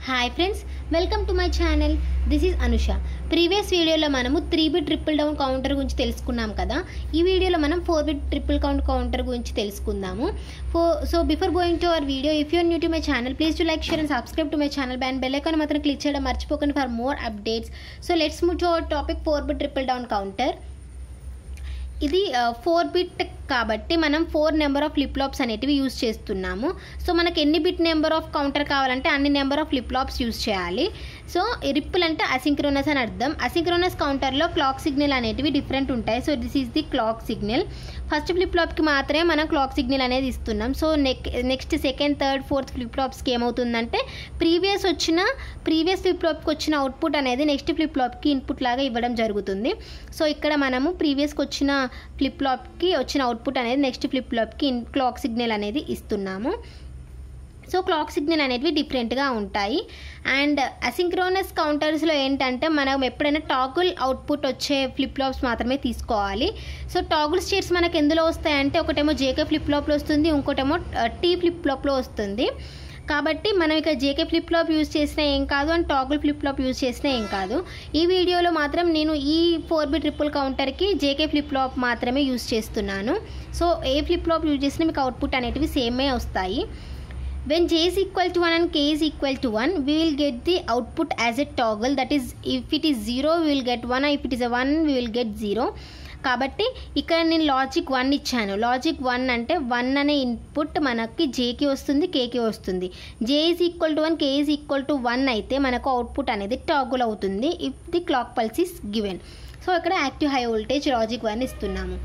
hi friends welcome to my channel this is Anusha previous వీడియోలో మనము three bit triple down counter గురించి తెలుసుకున్నాం కదా ఈ వీడియోలో మనం four bit triple count counter గురించి తెలుసుకుందాము ఫో so before going to our video if your new to my channel please to like share and subscribe to my channel బ్యాన్ బెల్ ఐకాన్ మాత్రం క్లిక్ చేయడం మర్చిపోకండి for more updates so let's move to our topic four bit triple down counter ఇది four bit కాబట్టి మనం four number of flip flops అనేటివి use చేస్తున్నాము so మనకి ఎన్ని బిట్ నెంబర్ ఆఫ్ కౌంటర్ కావాలంటే అన్ని number of flip flops use చేయాలి సో రిప్పుల్ అంటే అసింక్రోనస్ అని అర్థం అసింక్రోనస్ కౌంటర్లో క్లాక్ సిగ్నల్ అనేటివి డిఫరెంట్ ఉంటాయి so this is the clock signal first flip ఫ్లాప్కి మాత్రమే మనం క్లాక్ సిగ్నల్ అనేది ఇస్తున్నాం so next next second third fourth flip ఫ్లాప్స్కి ఏమవుతుందంటే ప్రీవియస్ వచ్చిన ప్రీవియస్ ఫ్లిప్ ఫ్లాప్కి వచ్చిన అవుట్పుట్ అనేది నెక్స్ట్ ఫ్లిప్ ఫ్లాప్కి ఇన్పుట్ లాగా ఇవ్వడం జరుగుతుంది సో ఇక్కడ మనము ప్రీవియస్కి వచ్చిన ఫ్లిప్ ఫ్లాప్కి వచ్చిన అవుట్పుట్ అనేది నెక్స్ట్ ఫ్లిప్ ఫ్లాప్కి క్లాక్ సిగ్నల్ అనేది ఇస్తున్నాము సో క్లాక్ సిగ్నల్ అనేటివి డిఫరెంట్గా ఉంటాయి అండ్ అసింక్రోనస్ కౌంటర్స్లో ఏంటంటే మనం ఎప్పుడైనా టాగుల్ అవుట్పుట్ వచ్చే ఫ్లిప్ ఫ్లాప్స్ మాత్రమే తీసుకోవాలి సో టాగుల్ స్టేట్స్ మనకు ఎందులో వస్తాయంటే ఒకటేమో జేకే ఫ్లిప్ ఫ్లాప్లో వస్తుంది ఇంకోటేమో టీ ఫ్లిప్ ఫ్లాప్లో వస్తుంది కాబట్టి మనం ఇక జేకే ఫ్లిప్ ఫ్లాప్ యూజ్ చేసినా ఏం కాదు and toggle flip flop use చేసినా ఏం కాదు ఈ వీడియోలో మాత్రం నేను ఈ ఫోర్ బి ట్రిపుల్ కౌంటర్కి జేకే ఫ్లిప్ ఫ్లాప్ మాత్రమే యూజ్ చేస్తున్నాను సో ఏ ఫ్లిప్ ఫ్లాప్ యూజ్ చేసినా మీకు అవుట్పుట్ అనేటివి సేమే వస్తాయి when j is equal to 1 and k is equal to 1 we will get the output as a toggle that is if it is 0 we will get 1 if it is a 1 we will get 0 కాబట్టి ఇక్కడ నేను logic one ఇచ్చాను logic one అంటే one అనే input మనకి జేకి వస్తుంది కేకి వస్తుంది J is equal to one K is equal to one అయితే మనకు అవుట్పుట్ అనేది టాగుల్ అవుతుంది if the clock pulse is given so ఇక్కడ active high voltage logic one ఇస్తున్నాము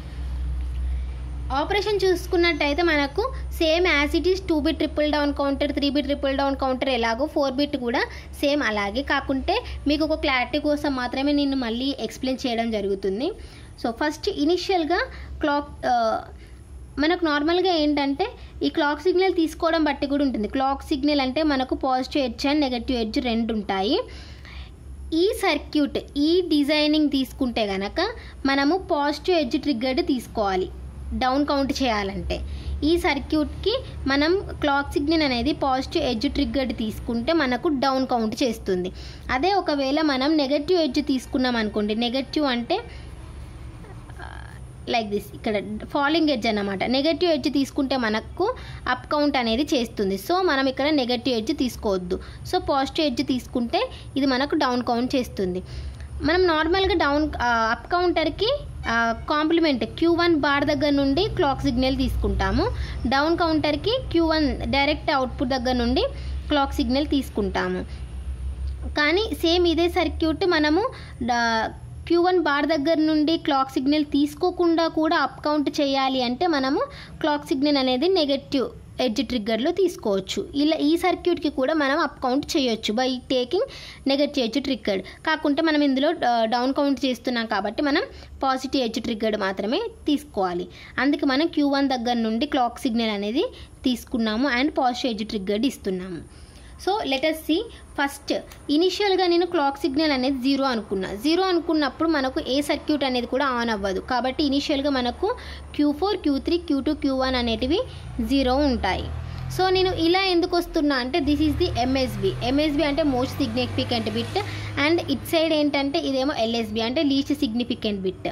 ఆపరేషన్ చూసుకున్నట్టయితే మనకు same as it is two bit triple down counter three bit triple down counter ఎలాగో four bit కూడా same అలాగే కాకుంటే మీకు ఒక క్లారిటీ కోసం మాత్రమే నేను మళ్ళీ ఎక్స్ప్లెయిన్ చేయడం జరుగుతుంది సో ఫస్ట్ ఇనిషియల్గా క్లాక్ మనకు నార్మల్గా ఏంటంటే ఈ క్లాక్ సిగ్నల్ తీసుకోవడం బట్టి కూడా ఉంటుంది క్లాక్ సిగ్నల్ అంటే మనకు positive edge and negative edge రెండు ఉంటాయి ఈ సర్క్యూట్ ఈ డిజైనింగ్ తీసుకుంటే గనక మనము పాజిటివ్ ఎడ్జ్ ట్రిగ్గర్డ్ తీసుకోవాలి డౌన్ కౌంట్ చేయాలంటే ఈ సర్క్యూట్కి మనం క్లాక్ సిగ్నల్ అనేది పాజిటివ్ ఎడ్జ్ ట్రిగ్గర్డ్ తీసుకుంటే మనకు డౌన్ కౌంట్ చేస్తుంది అదే ఒకవేళ మనం నెగటివ్ ఎడ్జ్ తీసుకున్నాం అనుకోండి నెగటివ్ అంటే లైక్ దిస్ ఇక్కడ ఫాలింగ్ ఎడ్జ్ అన్నమాట నెగటివ్ ఎడ్జ్ తీసుకుంటే మనకు అప్ కౌంట్ అనేది చేస్తుంది సో మనం ఇక్కడ నెగటివ్ ఎడ్జ్ తీసుకోవద్దు సో పాజిటివ్ ఎడ్జ్ తీసుకుంటే ఇది మనకు డౌన్ కౌంట్ చేస్తుంది మనం నార్మల్గా డౌన్ అప్ కౌంటర్కి కాంప్లిమెంట్ క్యూ వన్ బార్ దగ్గర నుండి క్లాక్ సిగ్నల్ తీసుకుంటాము డౌన్ కౌంటర్కి క్యూ వన్ డైరెక్ట్ అవుట్పుట్ దగ్గర నుండి క్లాక్ సిగ్నల్ తీసుకుంటాము కానీ సేమ్ ఇదే సర్క్యూట్ మనము క్యూ వన్ బార్ దగ్గర నుండి క్లాక్ సిగ్నల్ తీసుకోకుండా కూడా అప్ కౌంట్ చేయాలి అంటే మనము క్లాక్ సిగ్నల్ అనేది నెగటివ్ ఎడ్జ్ ట్రిగ్గర్లో తీసుకోవచ్చు ఇలా ఈ సర్క్యూట్కి కూడా మనం అప్ కౌంట్ చేయొచ్చు by taking negative edge triggered కాకుంటే మనం ఇందులో డౌన్ కౌంట్ చేస్తున్నాం కాబట్టి మనం పాజిటివ్ ఎడ్జ్ ట్రిగ్గర్డ్ మాత్రమే తీసుకోవాలి అందుకే మనం క్యూ వన్ దగ్గర నుండి క్లాక్ సిగ్నల్ అనేది తీసుకున్నాము అండ్ పాజిటివ్ ఎడ్జ్ ట్రిగ్గర్డ్ ఇస్తున్నాము సో లెటస్ సి ఫస్ట్ ఇనిషియల్గా నేను క్లాక్ సిగ్నల్ అనేది జీరో అనుకున్నా జీరో అనుకున్నప్పుడు మనకు ఏ సర్క్యూట్ అనేది కూడా ఆన్ అవ్వదు కాబట్టి ఇనిషియల్గా మనకు Q four Q three Q two Q one అనేటివి జీరో ఉంటాయి సో నేను ఇలా ఎందుకు వస్తున్నా అంటే this is the MSB MSB అంటే most significant bit and it side ఏంటంటే ఇదేమో ఎల్ఎస్బి అంటే లీస్ట్ సిగ్నిఫికెంట్ బిట్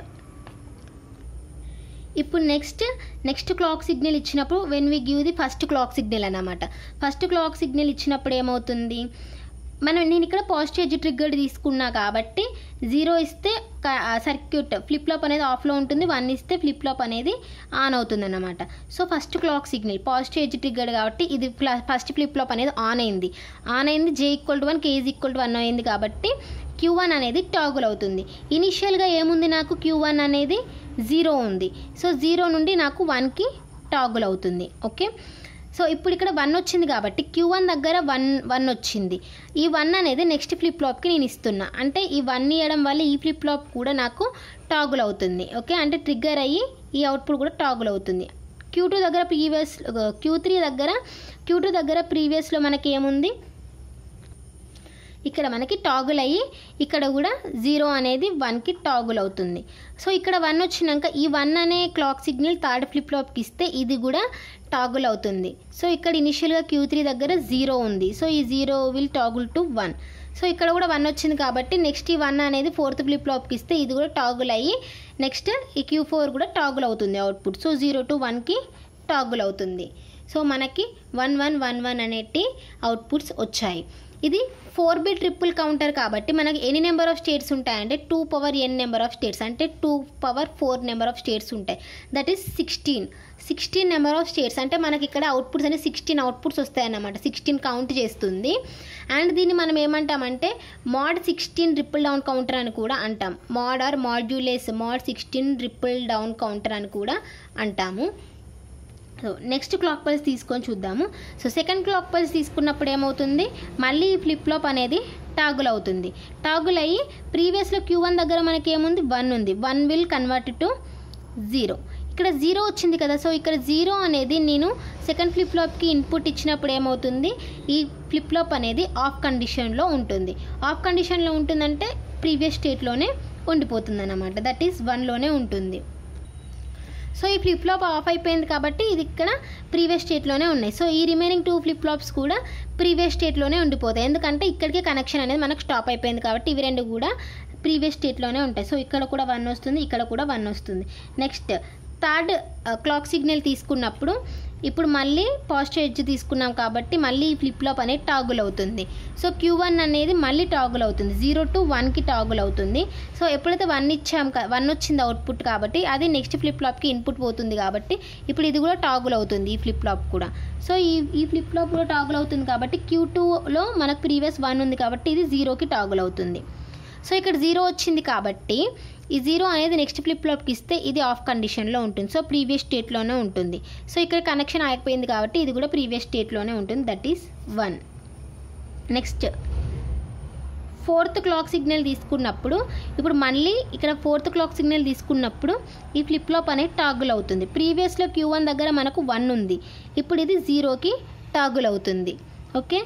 ఇప్పుడు నెక్స్ట్ నెక్స్ట్ క్లాక్ సిగ్నల్ ఇచ్చినప్పుడు when we give the first clock signal అన్నమాట ఫస్ట్ క్లాక్ సిగ్నల్ ఇచ్చినప్పుడు ఏమవుతుంది మనం నేను ఇక్కడ పాజిటివ్ ఎడ్జ్ ట్రిగ్గర్డ్ తీసుకున్నా కాబట్టి జీరో ఇస్తే సర్క్యూట్ ఫ్లిప్ ఫ్లాప్ అనేది ఆఫ్లో ఉంటుంది వన్ ఇస్తే ఫ్లిప్ ఫ్లాప్ అనేది ఆన్ అవుతుంది అన్నమాట so first clock signal positive edge triggered కాబట్టి ఇది ఫస్ట్ ఫ్లిప్ ఫ్లాప్ అనేది ఆన్ అయింది ఆన్ అయింది J equal to one K equal to one అయింది కాబట్టి క్యూ వన్ అనేది టాగుల్ అవుతుంది ఇనిషియల్గా ఏముంది నాకు క్యూ వన్ అనేది జీరో ఉంది సో జీరో నుండి నాకు వన్కి టాగుల్ అవుతుంది ఓకే సో ఇప్పుడు ఇక్కడ వన్ వచ్చింది కాబట్టి క్యూ వన్ దగ్గర వన్ వన్ వచ్చింది ఈ వన్ అనేది నెక్స్ట్ ఫ్లిప్ ఫ్లాప్కి నేను ఇస్తున్నా అంటే ఈ వన్ ఇవ్వడం వల్ల ఈ ఫ్లిప్ ఫ్లాప్ కూడా నాకు టాగుల్ అవుతుంది ఓకే అంటే ట్రిగ్గర్ అయ్యి ఈ అవుట్పుట్ కూడా టాగుల్ అవుతుంది క్యూ టూ దగ్గర ప్రీవియస్ క్యూ త్రీ దగ్గర క్యూ టూ దగ్గర ప్రీవియస్లో మనకి ఏముంది ఇక్కడ మనకి టాగుల్ అయ్యి ఇక్కడ కూడా జీరో అనేది వన్కి టాగుల్ అవుతుంది సో ఇక్కడ వన్ వచ్చినాక ఈ వన్ అనే క్లాక్ సిగ్నల్ థర్డ్ ఫ్లిప్ ఫ్లాప్కి ఇస్తే ఇది కూడా టాగుల్ అవుతుంది సో ఇక్కడ ఇనిషియల్గా క్యూ త్రీ దగ్గర జీరో ఉంది సో ఈ zero will toggle to one so ఇక్కడ కూడా వన్ వచ్చింది కాబట్టి నెక్స్ట్ ఈ వన్ అనేది ఫోర్త్ ఫ్లిప్ ఫ్లాప్కి ఇస్తే ఇది కూడా టాగుల్ అయ్యి నెక్స్ట్ ఈ క్యూ ఫోర్ కూడా టాగుల్ అవుతుంది అవుట్పుట్ సో జీరో టు వన్కి టాగుల్ అవుతుంది సో మనకి వన్ వన్ వన్ వన్ అనేటి అవుట్పుట్స్ వచ్చాయి ఇది ఫోర్ బిట్ ట్రిపుల్ కౌంటర్ కాబట్టి మనకి ఎన్ని నెంబర్ ఆఫ్ స్టేట్స్ ఉంటాయంటే two power N number of states అంటే two power four number of states ఉంటాయి that is sixteen sixteen number of states అంటే మనకి ఇక్కడ అవుట్పుట్స్ అనేది సిక్స్టీన్ అవుట్పుట్స్ వస్తాయన్నమాట సిక్స్టీన్ కౌంట్ చేస్తుంది అండ్ దీన్ని మనం ఏమంటామంటే mod sixteen triple down counter అని కూడా అంటాం mod or modulus mod sixteen triple down counter అని కూడా అంటాము సో నెక్స్ట్ క్లాక్ పల్స్ తీసుకొని చూద్దాము సో సెకండ్ క్లాక్ పల్స్ తీసుకున్నప్పుడు ఏమవుతుంది మళ్ళీ ఈ ఫ్లిప్ ఫ్లాప్ అనేది టాగుల్ అవుతుంది టాగుల్ అయ్యి ప్రీవియస్లో క్యూ వన్ దగ్గర మనకి ఏముంది వన్ ఉంది one will convert to zero ఇక్కడ జీరో వచ్చింది కదా సో ఇక్కడ జీరో అనేది నేను సెకండ్ ఫ్లిప్ ఫ్లాప్కి ఇన్పుట్ ఇచ్చినప్పుడు ఏమవుతుంది ఈ ఫ్లిప్ ఫ్లాప్ అనేది ఆఫ్ కండిషన్లో ఉంటుంది ఆఫ్ కండిషన్లో ఉంటుందంటే ప్రీవియస్ స్టేట్లోనే ఉండిపోతుంది అన్నమాట దట్ ఈస్ వన్లోనే ఉంటుంది సో ఈ ఫ్లిప్ ఫ్లాప్ ఆఫ్ అయిపోయింది కాబట్టి ఇది ఇక్కడ ప్రీవియస్ స్టేట్లోనే ఉన్నాయి సో ఈ రిమైనింగ్ టూ ఫ్లిప్ ఫ్లాప్స్ కూడా ప్రీవియస్ స్టేట్లోనే ఉండిపోతాయి ఎందుకంటే ఇక్కడికే కనెక్షన్ అనేది మనకు స్టాప్ అయిపోయింది కాబట్టి ఇవి రెండు కూడా ప్రీవియస్ స్టేట్లోనే ఉంటాయి సో ఇక్కడ కూడా వన్ వస్తుంది ఇక్కడ కూడా వన్ వస్తుంది నెక్స్ట్ థర్డ్ క్లాక్ సిగ్నల్ తీసుకున్నప్పుడు ఇప్పుడు మళ్ళీ పాజిటివ్ ఎడ్జ్ తీసుకున్నాం కాబట్టి మళ్ళీ ఈ ఫ్లిప్ ఫ్లాప్ అనేది టాగుల్ అవుతుంది సో క్యూ వన్ అనేది మళ్ళీ టాగుల్ అవుతుంది జీరో టు వన్కి టాగుల్ అవుతుంది సో ఎప్పుడైతే వన్ ఇచ్చాం వన్ వచ్చింది అవుట్పుట్ కాబట్టి అది నెక్స్ట్ ఫ్లిప్ ఫ్లాప్కి ఇన్పుట్ పోతుంది కాబట్టి ఇప్పుడు ఇది కూడా టాగుల్ అవుతుంది ఈ ఫ్లిప్ ఫ్లాప్ కూడా సో ఈ ఈ ఫ్లిప్ ఫ్లాప్ కూడా టాగుల్ అవుతుంది కాబట్టి క్యూ టూలో మనకు ప్రీవియస్ వన్ ఉంది కాబట్టి ఇది జీరోకి టాగుల్ అవుతుంది సో ఇక్కడ జీరో వచ్చింది కాబట్టి ఈ జీరో అనేది నెక్స్ట్ ఫ్లిప్ ఫ్లాప్కి ఇస్తే ఇది ఆఫ్ కండిషన్లో ఉంటుంది సో ప్రీవియస్ స్టేట్లోనే ఉంటుంది సో ఇక్కడ కనెక్షన్ ఆగిపోయింది కాబట్టి ఇది కూడా ప్రీవియస్ స్టేట్లోనే ఉంటుంది that is one next fourth clock signal తీసుకున్నప్పుడు ఇప్పుడు మళ్ళీ ఇక్కడ ఫోర్త్ క్లాక్ సిగ్నల్ తీసుకున్నప్పుడు ఈ ఫ్లిప్ ఫ్లాప్ అనేది టాగుల్ అవుతుంది ప్రీవియస్లో క్యూ వన్ దగ్గర మనకు వన్ ఉంది ఇప్పుడు ఇది జీరోకి టాగుల్ అవుతుంది ఓకే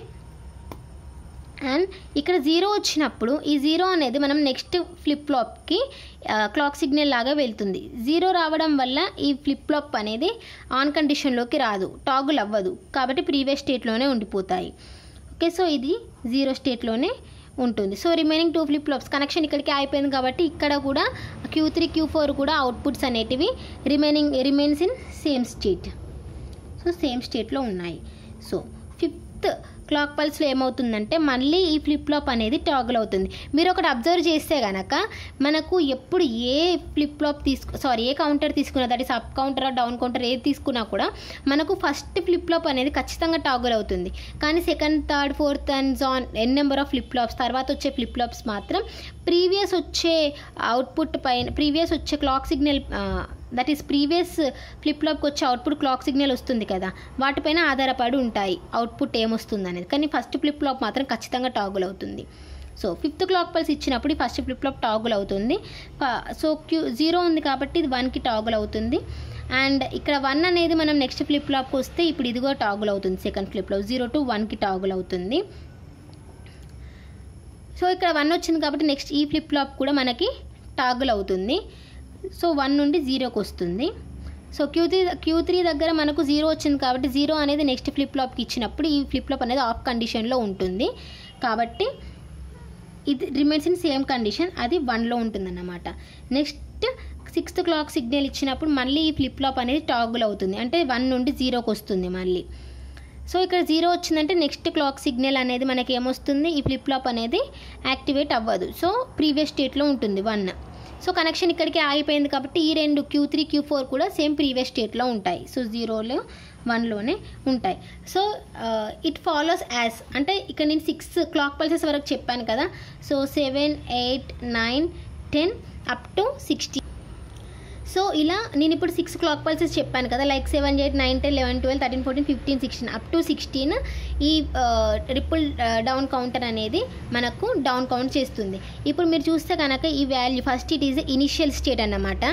అండ్ ఇక్కడ జీరో వచ్చినప్పుడు ఈ జీరో అనేది మనం నెక్స్ట్ ఫ్లిప్ ఫ్లాప్కి క్లాక్ సిగ్నల్ లాగా వెళ్తుంది జీరో రావడం వల్ల ఈ ఫ్లిప్ ఫ్లాప్ అనేది ఆన్ కండిషన్లోకి రాదు టాగుల్ అవ్వదు కాబట్టి ప్రీవియస్ స్టేట్లోనే ఉండిపోతాయి ఓకే సో ఇది జీరో స్టేట్లోనే ఉంటుంది so remaining two flip flops connection ఇక్కడికి అయిపోయింది కాబట్టి ఇక్కడ కూడా క్యూ త్రీ క్యూ ఫోర్ కూడా అవుట్పుట్స్ అనేటివి remaining remains in same state so same స్టేట్లో ఉన్నాయి సో ఫిఫ్త్ క్లాక్ పల్స్లో ఏమవుతుందంటే మళ్ళీ ఈ ఫ్లిప్ ఫ్లాప్ అనేది టాగుల్ అవుతుంది మీరు ఒకటి అబ్జర్వ్ చేస్తే కనుక మనకు ఎప్పుడు ఏ ఫ్లిప్ ఫ్లాప్ తీసుకు సారీ ఏ కౌంటర్ తీసుకున్నా that is up counter down counter ఏది తీసుకున్నా కూడా మనకు ఫస్ట్ ఫ్లిప్ ఫ్లాప్ అనేది ఖచ్చితంగా టాగుల్ అవుతుంది కానీ సెకండ్ థర్డ్ ఫోర్త్ అండ్ జాన్ N number of flip flops తర్వాత వచ్చే ఫ్లిప్ ఫ్లాప్స్ మాత్రం ప్రీవియస్ వచ్చే అవుట్పుట్ పైన ప్రీవియస్ వచ్చే clock signal that is previous flip ఫ్లాప్కి వచ్చే అవుట్పుట్ క్లాక్ సిగ్నల్ వస్తుంది కదా వాటిపైన ఆధారపడి ఉంటాయి అవుట్పుట్ ఏమొస్తుంది అనేది కానీ ఫస్ట్ ఫ్లిప్ ఫ్లాప్ మాత్రం ఖచ్చితంగా టాగుల్ అవుతుంది సో ఫిఫ్త్ క్లాక్ పల్స్ ఇచ్చినప్పుడు ఫస్ట్ ఫ్లిప్ ఫ్లాప్ టాగుల్ అవుతుంది సో క్యూ జీరో ఉంది కాబట్టి ఇది వన్కి టాగుల్ అవుతుంది అండ్ ఇక్కడ వన్ అనేది మనం నెక్స్ట్ ఫ్లిప్ ఫ్లాప్కి వస్తే ఇప్పుడు ఇదిగో టాగుల్ అవుతుంది second flip flop zero to వన్కి టాగుల్ అవుతుంది సో ఇక్కడ వన్ వచ్చింది కాబట్టి నెక్స్ట్ ఈ ఫ్లిప్ ఫ్లాప్ కూడా మనకి టాగుల్ అవుతుంది సో వన్ నుండి జీరోకి వస్తుంది so Q three Q three దగ్గర మనకు జీరో వచ్చింది కాబట్టి జీరో అనేది నెక్స్ట్ ఫ్లిప్ ఫ్లాప్కి ఇచ్చినప్పుడు ఈ ఫ్లిప్ ఫ్లాప్ అనేది ఆఫ్ కండిషన్లో ఉంటుంది కాబట్టి ఇది రిమైన్స్ ఇన్ సేమ్ కండిషన్ అది వన్లో ఉంటుందన్నమాట నెక్స్ట్ సిక్స్త్ క్లాక్ సిగ్నల్ ఇచ్చినప్పుడు మళ్ళీ ఈ ఫ్లిప్ ఫ్లాప్ అనేది టాగుల్ అవుతుంది అంటే వన్ నుండి జీరోకి వస్తుంది మళ్ళీ సో ఇక్కడ జీరో వచ్చిందంటే నెక్స్ట్ క్లాక్ సిగ్నల్ అనేది మనకి ఏమొస్తుంది ఈ ఫ్లిప్ ఫ్లాప్ అనేది యాక్టివేట్ అవ్వదు సో ప్రీవియస్ స్టేట్లో ఉంటుంది వన్ సో కనెక్షన్ ఇక్కడికి ఆగిపోయింది కాబట్టి ఈ రెండు క్యూ త్రీ క్యూ ఫోర్ కూడా సేమ్ ప్రీవియస్ స్టేట్లో ఉంటాయి సో జీరోలో వన్లోనే ఉంటాయి సో ఇట్ ఫాలోస్ యాజ్ అంటే ఇక్కడ నేను సిక్స్ క్లాక్ పల్సెస్ వరకు చెప్పాను కదా so seven eight nine ten up to sixty so ఇలా నేను ఇప్పుడు సిక్స్ క్లాక్ పల్సెస్ చెప్పాను కదా like seven eight nine ten eleven twelve thirteen fourteen fifteen sixteen up to sixteen ఈ ట్రిపుల్ డౌన్ కౌంటర్ అనేది మనకు డౌన్ కౌంట్ చేస్తుంది ఇప్పుడు మీరు చూస్తే కనుక ఈ value first it is initial state అన్నమాట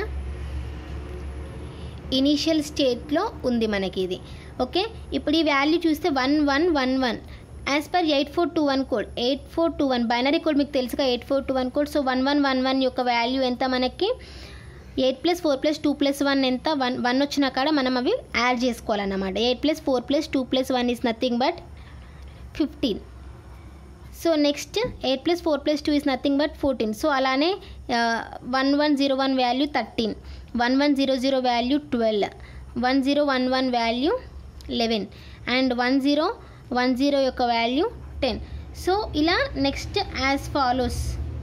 ఇనీషియల్ స్టేట్లో ఉంది మనకి ఇది ఓకే ఇప్పుడు ఈ వాల్యూ చూస్తే one one one one as per eight four two one code eight four two one binary code మీకు తెలుసుగా eight four two one code so one one one one యొక్క వాల్యూ ఎంత మనకి eight plus four plus two plus one ఎంత one one వచ్చిన కాడ మనం అవి యాడ్ చేసుకోవాలన్నమాట eight plus four plus two plus one is nothing but fifteen so next eight plus four plus two is nothing but fourteen so అలానే one one zero one value thirteen one one zero zero value twelve one zero one one value eleven and one zero one zero యొక్క value ten so ఇలా next as follows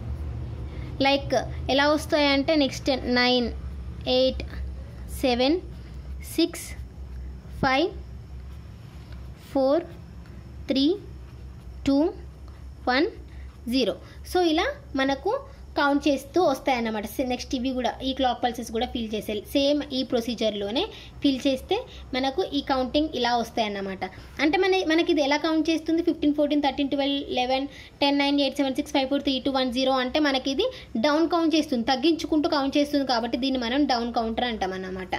like ఎలా వస్తాయంటే next nine eight seven six five four three two one zero so ఇలా మనకు count చేస్తూ వస్తాయన్నమాట next ఇవి కూడా ఈ క్లాక్ పల్సెస్ కూడా ఫిల్ చేసే సేమ్ ఈ ప్రొసీజర్లోనే ఫిల్ చేస్తే మనకు ఈ కౌంటింగ్ ఇలా వస్తాయన్నమాట అంటే మన మనకి ఇది ఎలా కౌంట్ చేస్తుంది fifteen fourteen thirteen twelve eleven ten nine eight seven six five four three two one zero అంటే మనకి ఇది డౌన్ కౌంట్ చేస్తుంది తగ్గించుకుంటూ కౌంట్ చేస్తుంది కాబట్టి దీన్ని మనం డౌన్ కౌంటర్ అంటాం అన్నమాట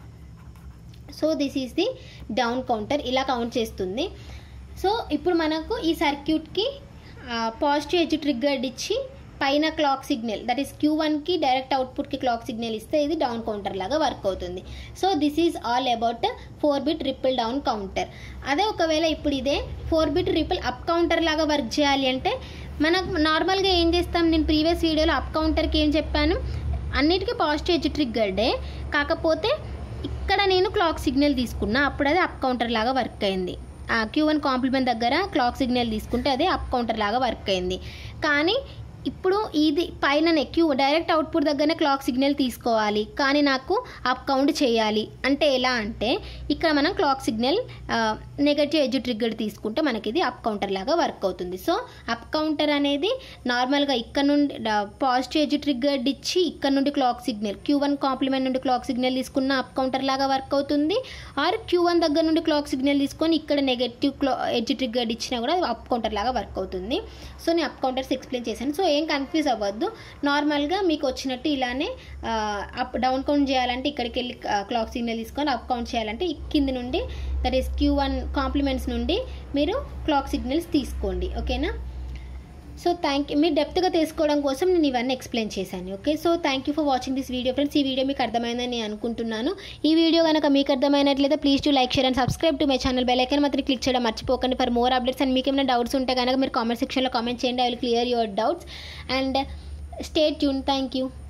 so this is the down counter ఇలా కౌంట్ చేస్తుంది సో ఇప్పుడు మనకు ఈ సర్క్యూట్కి పాజిటివ్ ఎడ్జ్ ట్రిగ్గర్డ్ ఇచ్చి పైన clock signal that is Q వన్కి డైరెక్ట్ అవుట్పుట్కి క్లాక్ సిగ్నల్ ఇస్తే ఇది డౌన్ కౌంటర్ లాగా వర్క్ అవుతుంది so this is all about four bit ripple down counter అదే ఒకవేళ ఇప్పుడు ఇదే four bit ripple up counter లాగా వర్క్ చేయాలి అంటే మనకు నార్మల్గా ఏం చేస్తాం నేను ప్రీవియస్ వీడియోలో అప్ కౌంటర్కి ఏం చెప్పాను అన్నిటికీ పాజిటివ్ ఎడ్జ్ ట్రిగ్గర్డే కాకపోతే ఇక్కడ నేను క్లాక్ సిగ్నల్ తీసుకున్నా అప్పుడు అది అప్ కౌంటర్ లాగా వర్క్ అయింది క్యూ వన్ కాంప్లిమెంట్ దగ్గర క్లాక్ సిగ్నల్ తీసుకుంటే అదే అప్ కౌంటర్ లాగా వర్క్ అయింది కానీ ఇప్పుడు ఇది పైననే క్యూ డైరెక్ట్ అవుట్పుట్ దగ్గరనే క్లాక్ సిగ్నల్ తీసుకోవాలి కానీ నాకు అప్ కౌంట్ చేయాలి అంటే ఎలా అంటే ఇక్కడ మనం clock signal negative edge trigger తీసుకుంటే మనకి ఇది అప్ కౌంటర్ లాగా వర్క్ అవుతుంది సో అప్ కౌంటర్ అనేది నార్మల్గా ఇక్కడ నుండి పాజిటివ్ ఎడ్జ్ ట్రిగ్గర్డ్ ఇచ్చి ఇక్కడ నుండి clock signal Q one complement నుండి క్లాక్ సిగ్నల్ తీసుకున్న అప్ కౌంటర్ లాగా వర్క్ అవుతుంది ఆర్ క్యూ వన్ దగ్గర నుండి క్లాక్ సిగ్నల్ తీసుకొని ఇక్కడ నెగటివ్ క్లా ఎడ్జ్ ట్రిగ్గర్డ్ ఇచ్చినా కూడా అప్ కౌంటర్ లాగా వర్క్ అవుతుంది సో నేను అప్ కౌంటర్స్ ఎక్స్ప్లెయిన్ చేశాను సో ఏం కన్ఫ్యూజ్ అవ్వద్దు నార్మల్గా మీకు వచ్చినట్టు ఇలానే అప్ డౌన్ కౌంట్ చేయాలంటే ఇక్కడికి వెళ్ళి క్లాక్ సిగ్నల్ తీసుకొని అప్ కౌంట్ చేయాలంటే ఈ కింది నుండి that is Q one complements నుండి మీరు క్లాక్ సిగ్నల్స్ తీసుకోండి ఓకేనా సో థ్యాంక్ యూ మీరు డెప్త్గా తెలుసుకోవడం కోసం నేను ఇవన్నీ ఎక్స్ప్లెయిన్ చేశాను okay so thank you for watching this video friends ఈ వీడియో మీకు అర్థమైందని నేను అనుకుంటున్నాను ఈ వీడియో కనుక మీకు అర్థమైనట్లయితే please to like share and subscribe to my channel bell icon మాత్రం క్లిక్ చేయడం మర్చిపోకండి ఫర్ మోర్ అప్డేట్స్ అండ్ మీకు ఏమైనా డౌట్స్ ఉంటే కనుక మీరు కామెంట్ సెక్షన్లో కామెంట్ చేయండి I will clear your doubts and stay tune thank you